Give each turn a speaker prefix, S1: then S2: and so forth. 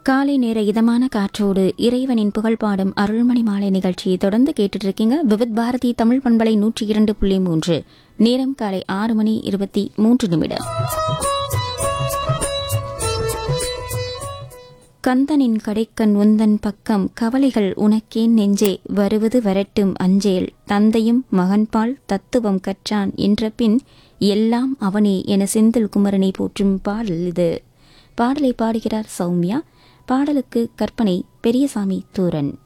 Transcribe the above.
S1: காலை நேர இதமான காற்றோடு இறைவனின் புகழ் பாடும் அருள்மணி மாலை நிகழ்ச்சியை தொடர்ந்து கேட்டுட்டு இருக்கீங்க விவித் பாரதி தமிழ் பண்பலை நூற்றி இரண்டு புள்ளி மூன்று நேரம் காலை ஆறு மணி இருபத்தி மூன்று நிமிடம் கந்தனின் கடைக்கண் உந்தன் பக்கம் கவலைகள் உனக்கேன் நெஞ்சே வருவது வரட்டும் அஞ்சேல் தந்தையும் மகன்பால் தத்துவம் கற்றான் என்ற பின் எல்லாம் அவனே என செந்தில் குமரனை போற்றும் பாடல் இது பாடலை பாடுகிறார் சௌமியா பாடலுக்கு கற்பனை பெரியசாமி தூரன்